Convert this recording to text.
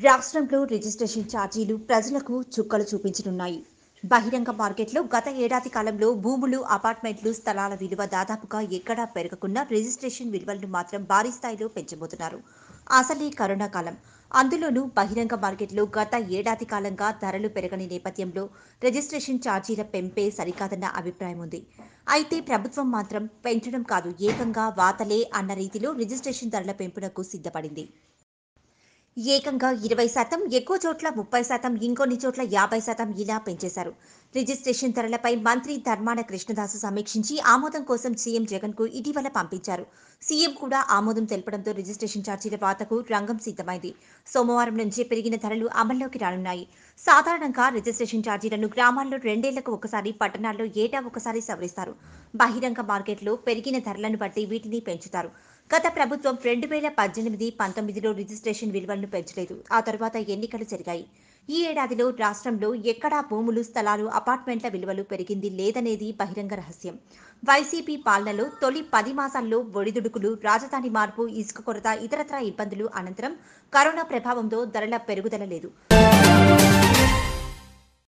రాష్ట్రంలో రిజిస్ట్రేషన్ ఛార్జీలు ప్రజలకు చుక్కలు చూపించనున్నాయి బహిరంగ మార్కెట్లో గత ఏడాది కాలంలో భూములు అపార్ట్మెంట్లు స్థలాల విలువ దాదాపుగా ఎక్కడా పెరగకుండా రిజిస్ట్రేషన్ విలువలను మాత్రం భారీ స్థాయిలో పెంచబోతున్నారు అసలే కరోనా కాలం అందులోనూ బహిరంగ మార్కెట్లో గత ఏడాది కాలంగా ధరలు పెరగని నేపథ్యంలో రిజిస్ట్రేషన్ ఛార్జీల పెంపే సరికాదన్న అభిప్రాయం ఉంది అయితే ప్రభుత్వం మాత్రం పెంచడం కాదు ఏకంగా వాతలే అన్న రీతిలో రిజిస్ట్రేషన్ ధరల పెంపునకు సిద్ధపడింది ఏకంగా ఇరవై శాతం ఎక్కువ చోట్ల ముప్పై శాతం ఇంకొన్ని చోట్ల యాభై శాతం ఇలా పెంచేశారు రిజిస్ట్రేషన్ ధరలపై మంత్రి ధర్మాన కృష్ణదాసు సమీక్షించి ఆమోదం కోసం సీఎం జగన్ కు ఇటీవల పంపించారు సీఎం కూడా ఆమోదం తెలపడంతో రిజిస్ట్రేషన్ ఛార్జీల వాతకు రంగం సిద్ధమైంది సోమవారం నుంచి పెరిగిన ధరలు అమల్లోకి రానున్నాయి సాధారణంగా రిజిస్ట్రేషన్ ఛార్జీలను గ్రామాల్లో రెండేళ్లకు ఒకసారి పట్టణాల్లో ఏటా ఒకసారి సవరిస్తారు బహిరంగ మార్కెట్లో పెరిగిన ధరలను బట్టి వీటిని పెంచుతారు గత ప్రభుత్వం రెండు వేల పద్దెనిమిది పంతొమ్మిదిలో రిజిస్ట్రేషన్ విలువలను పెంచలేదు ఆ తర్వాత ఎన్నికలు జరిగాయి ఈ ఏడాదిలో రాష్ట్రంలో ఎక్కడా భూములు స్థలాలు అపార్ట్మెంట్ల విలువలు పెరిగింది లేదనేది బహిరంగ రహస్యం వైసీపీ పాలనలో తొలి పది మాసాల్లో ఒడిదుడుకులు రాజధాని మార్పు ఇసుక కొరత ఇతరత్రా ఇబ్బందులు అనంతరం కరోనా ప్రభావంతో ధరల పెరుగుదల లేదు